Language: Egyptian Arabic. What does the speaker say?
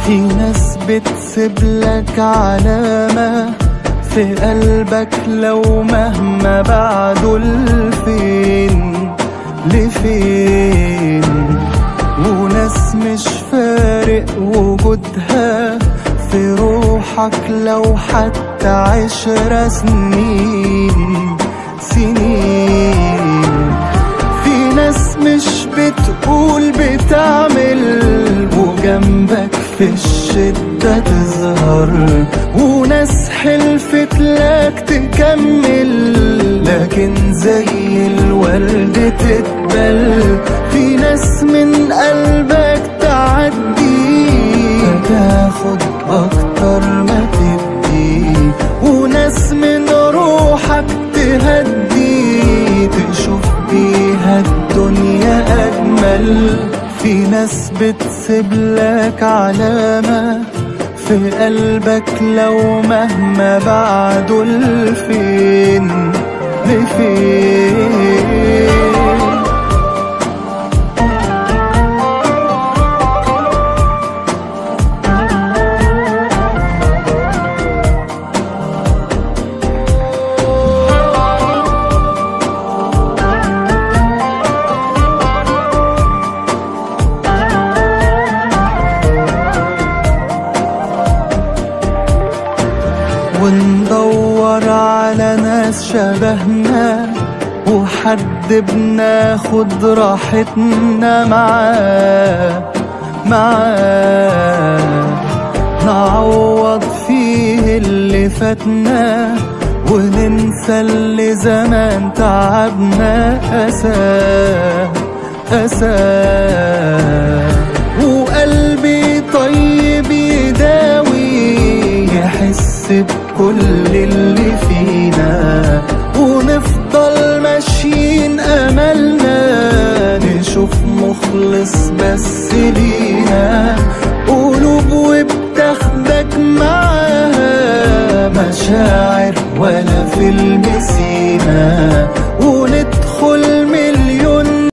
في ناس بتسيب لك علامة في قلبك لو مهما بعدوا لفين لفين وناس مش فارق وجودها في روحك لو حتى عشر سنين سنين في ناس مش بتقول بتعمل وجنبك في الشدة تظهر وناس حلفت لك تكمل لكن زي الورد تتبل في ناس من قلبك تعدي فتاخد أكتر ما تدي وناس من روحك تهدي تشوف بيها الدنيا أجمل في ناس بتسيب لك علامة في قلبك لو مهما بعدوا لفين لفين وندور على ناس شبهنا وحد بناخد راحتنا معاه معاه نعوض فيه اللي فاتنا وننسى اللي زمان تعبنا أساه أساه وقلبي طيب يداوي يحس بكل اللي فينا ونفضل ماشيين أملنا نشوف مخلص بس لينا قلوب وبتاخدك معاها مشاعر ولا فيلم سينا